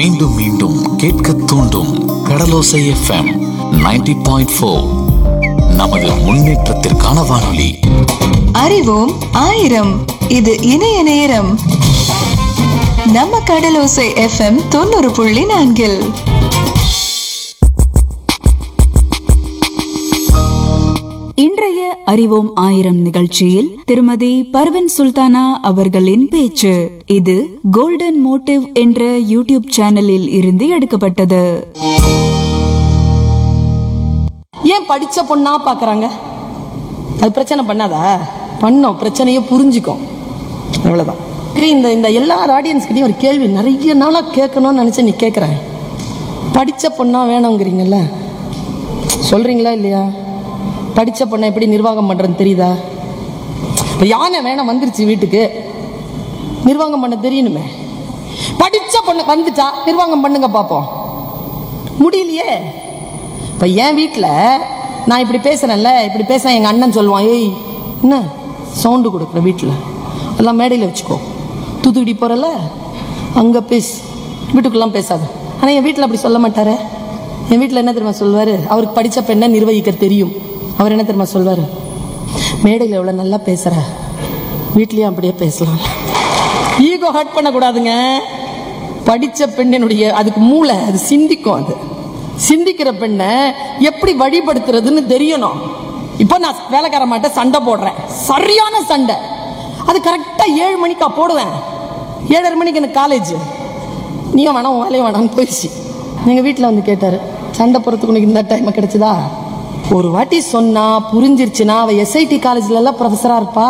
மீண்டும் மீண்டும் கேட்க தூண்டும் கடலோசை எஃப்எம் 90.4 பாயிண்ட் ஃபோர் நமது முன்னேற்றத்திற்கான வானொலி அறிவோம் ஆயிரம் இது இணைய நேரம் நம்ம கடலோசை எஃப்எம் தொண்ணூறு புள்ளி நான்கில் இன்றைய அறிவோம் ஆயிரம் நிகழ்ச்சியில் திருமதி பர்வன் சுல்தானா அவர்களின் பேச்சு இது கோல்டன் மோட்டிவ் என்ற யூடியூப் சேனலில் இருந்து எடுக்கப்பட்டது ஏன் படிச்ச பொண்ணா பாக்குறாங்க அது பிரச்சனை பண்ணாதா பண்ணோம் பிரச்சனையை புரிஞ்சுக்கும் அவ்வளவுதான் சரி, இந்த இந்த எல்லா ஆடியன்ஸ்கிட்டையும் ஒரு கேள்வி நிறைய நாளா கேட்கணும்னு நினைச்சு நீ கேட்குறேன் படிச்ச பொண்ணா வேணுங்கிறீங்கல்ல சொல்றீங்களா இல்லையா படிச்ச பொண்ணை எப்படி நிர்வாகம் பண்றதுன்னு தெரியுதா இப்போ யானை வேணாம் வந்துருச்சு வீட்டுக்கு நிர்வாகம் பண்ண தெரியணுமே படிச்ச பொண்ணு வந்துட்டா நிர்வாகம் பண்ணுங்க பார்ப்போம் முடியலையே இப்போ என் வீட்டில் நான் இப்படி பேசுகிறேன்ல இப்படி பேச எங்கள் அண்ணன் சொல்லுவான் ஏய் என்ன சவுண்டு கொடுக்குற வீட்டில் எல்லாம் மேடையில் வச்சுக்கோ தூத்துக்குடி போகிறல அங்கே பேசு வீட்டுக்குள்ளலாம் பேசாத ஆனால் என் வீட்டில் அப்படி சொல்ல மாட்டாரே என் வீட்டில் என்ன தெரியுமா சொல்வார் அவருக்கு படித்த பெண்ணை நிர்வகிக்க தெரியும் அவர் என்ன தெரியுமா சொல்வார் மேடையில் எவ்வளோ நல்லா பேசுகிற வீட்லேயும் அப்படியே பேசலாம் ஈகோ ஹர்ட் பண்ணக்கூடாதுங்க படிச்ச பெண்ணினுடைய அதுக்கு மூளை அது சிந்திக்கும் அது சிந்திக்கிற பெண்ணை எப்படி வழிபடுத்துறதுன்னு தெரியணும் இப்போ நான் வேலைக்கார மாட்ட சண்டை போடுறேன் சரியான சண்டை அது கரெக்டா ஏழு மணிக்கா போடுவேன் ஏழரை மணிக்கு எனக்கு காலேஜ் நீயும் வேணாம் உன் வேலையும் வேணாம்னு போயிடுச்சு எங்கள் வீட்டில் வந்து கேட்டார் சண்டை போகிறதுக்கு உனக்கு இந்த டைம் கிடைச்சதா ஒரு வாட்டி சொன்னா புரிஞ்சிருச்சுன்னா அவ எஸ்ஐடி காலேஜ்ல எல்லாம் ப்ரொஃபஸரா இருப்பா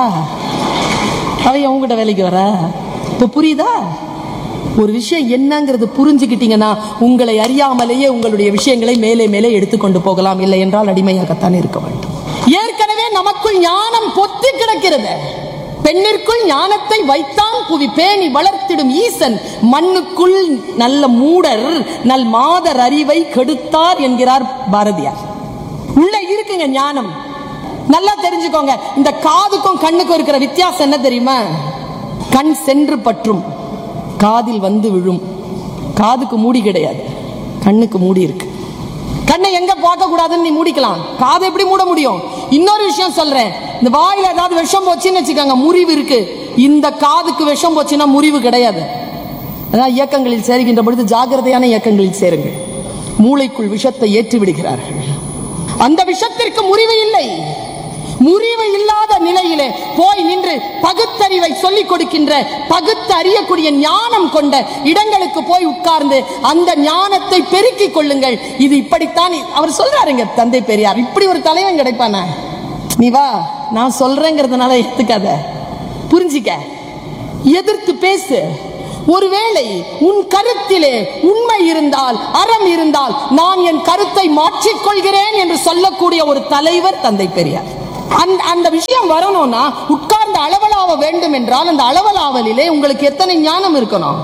அவ உங்ககிட்ட வேலைக்கு வர இப்போ புரியுதா ஒரு விஷயம் என்னங்கிறது புரிஞ்சுக்கிட்டீங்கன்னா உங்களை அறியாமலேயே உங்களுடைய விஷயங்களை மேலே மேலே எடுத்துக்கொண்டு போகலாம் இல்லை என்றால் அடிமையாகத்தான் இருக்க வேண்டும் ஏற்கனவே நமக்குள் ஞானம் பொத்தி கிடக்கிறது பெண்ணிற்குள் ஞானத்தை வைத்தான் புவி பேணி வளர்த்திடும் ஈசன் மண்ணுக்குள் நல்ல மூடர் நல் மாதர் அறிவை கெடுத்தார் என்கிறார் பாரதியார் உள்ள இருக்குங்க ஞானம் நல்லா தெரிஞ்சுக்கோங்க இந்த காதுக்கும் கண்ணுக்கும் இருக்கிற வித்தியாசம் என்ன தெரியுமா கண் சென்று பற்றும் காதில் வந்து விழும் காதுக்கு மூடி கிடையாது கண்ணுக்கு மூடி இருக்கு கண்ணை எங்க பார்க்க கூடாதுன்னு நீ மூடிக்கலாம் காதை எப்படி மூட முடியும் இன்னொரு விஷயம் சொல்றேன் இந்த வாயில ஏதாவது விஷம் போச்சுன்னு வச்சுக்கோங்க முறிவு இருக்கு இந்த காதுக்கு விஷம் போச்சுன்னா முறிவு கிடையாது அதான் இயக்கங்களில் சேருகின்ற பொழுது ஜாகிரதையான இயக்கங்களில் சேருங்க மூளைக்குள் விஷத்தை ஏற்றி விடுகிறார்கள் அந்த விஷத்திற்கு முறிவு இல்லை முறிவு இல்லாத நிலையிலே போய் நின்று பகுத்தறிவை சொல்லிக் கொடுக்கின்ற பகுத்து அறியக்கூடிய ஞானம் கொண்ட இடங்களுக்கு போய் உட்கார்ந்து அந்த ஞானத்தை பெருக்கிக் கொள்ளுங்கள் இது இப்படித்தான் அவர் சொல்றாருங்க தந்தை பெரியார் இப்படி ஒரு தலைவன் கிடைப்பானா நீ வா நான் சொல்றேங்கிறதுனால ஏத்துக்காத புரிஞ்சிக்க எதிர்த்து பேசு ஒருவேளை உன் கருத்திலே உண்மை இருந்தால் அறம் இருந்தால் நான் என் கருத்தை மாற்றிக்கொள்கிறேன் என்று சொல்லக்கூடிய ஒரு தலைவர் தந்தை பெரியார் அந்த அந்த விஷயம் வரணும்னா உட்கார்ந்து அளவலாவ வேண்டும் என்றால் அந்த அளவலாவலிலே உங்களுக்கு எத்தனை ஞானம் இருக்கணும்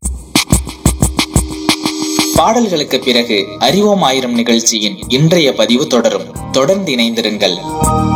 பாடல்களுக்கு பிறகு அறிவோம் ஆயிரம் நிகழ்ச்சியின் இன்றைய பதிவு தொடரும் தொடர்ந்து இணைந்திருங்கள்